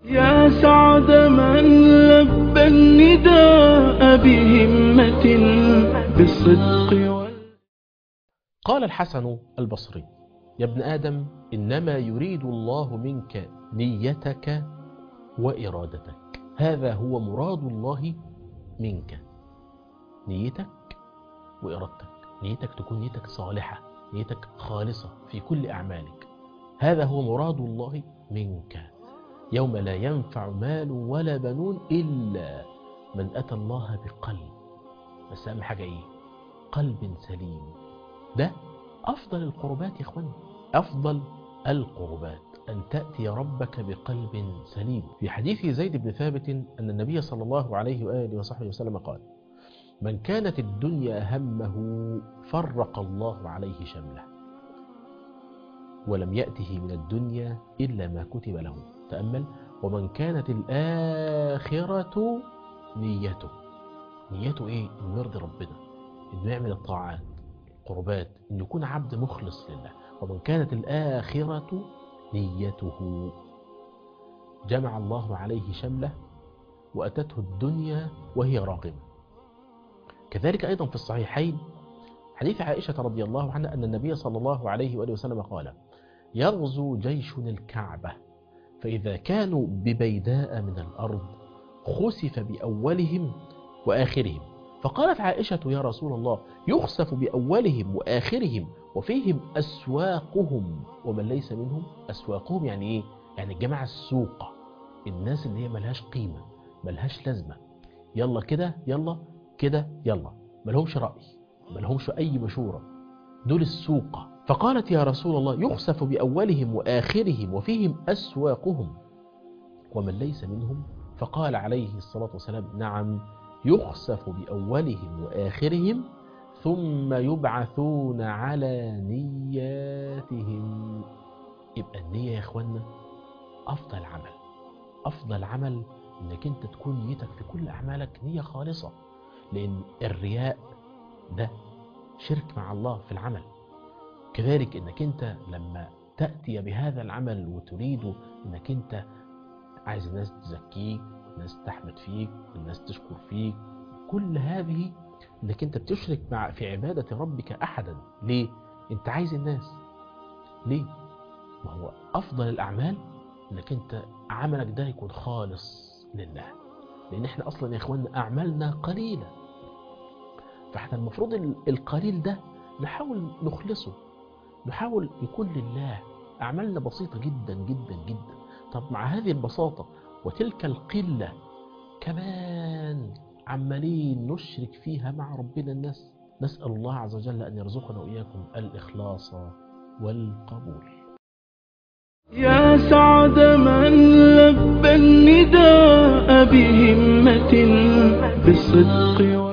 يا سعد من لبى النداء بهمة بالصدق وال... قال الحسن البصري يا ابن آدم إنما يريد الله منك نيتك وإرادتك هذا هو مراد الله منك نيتك وإرادتك نيتك تكون نيتك صالحة نيتك خالصة في كل أعمالك هذا هو مراد الله منك يوم لا ينفع مال ولا بنون إلا من أتى الله بقلب بس أهم حاجة إيه قلب سليم ده أفضل القربات يا إخواني أفضل القربات أن تأتي ربك بقلب سليم في حديث زيد بن ثابت أن النبي صلى الله عليه وآله وصحبه وسلم قال من كانت الدنيا همه فرق الله عليه شمله ولم يأته من الدنيا إلا ما كتب له تأمل ومن كانت الآخرة نيته نيته إيه؟ إنه يرضي ربنا إنه يعمل الطاعات القربات إنه يكون عبد مخلص لله ومن كانت الآخرة نيته جمع الله عليه شمله وأتته الدنيا وهي راغمة كذلك أيضا في الصحيحين حديث عائشة رضي الله عنها أن النبي صلى الله عليه وآله وسلم قال يغزو جيش الكعبة فإذا كانوا ببيداء من الأرض خسف بأولهم وآخرهم فقالت عائشة يا رسول الله يخسف بأولهم وآخرهم وفيهم أسواقهم ومن ليس منهم أسواقهم يعني إيه؟ يعني الجماعة السوق الناس اللي هي ملهاش قيمة ملهاش لازمة يلا كده يلا كده يلا ملهمش رأي ملهمش أي مشورة دول السوق فقالت يا رسول الله يخسف بأولهم وآخرهم وفيهم أسواقهم ومن ليس منهم فقال عليه الصلاة والسلام نعم يخسف بأولهم وآخرهم ثم يبعثون على نياتهم يبقى النية يا إخوانا أفضل عمل أفضل عمل إنك أنت تكون نيتك في كل أعمالك نية خالصة لأن الرياء ده شرك مع الله في العمل كذلك إنك أنت لما تأتي بهذا العمل وتريد إنك أنت عايز الناس تزكيك الناس تحمد فيك الناس تشكر فيك كل هذه انك انت بتشرك مع في عبادة ربك احدا ليه انت عايز الناس ليه ما هو افضل الاعمال انك انت عملك ده يكون خالص لله لان احنا اصلا يا اخواننا اعمالنا قليلة فاحنا المفروض القليل ده نحاول نخلصه نحاول يكون لله اعمالنا بسيطة جدا جدا جدا طب مع هذه البساطة وتلك القلة كمان عمالين نشرك فيها مع ربنا الناس نسأل الله عز وجل أن يرزقنا وإياكم الإخلاص والقبول يا سعد من لبى النداء بهمة بالصدق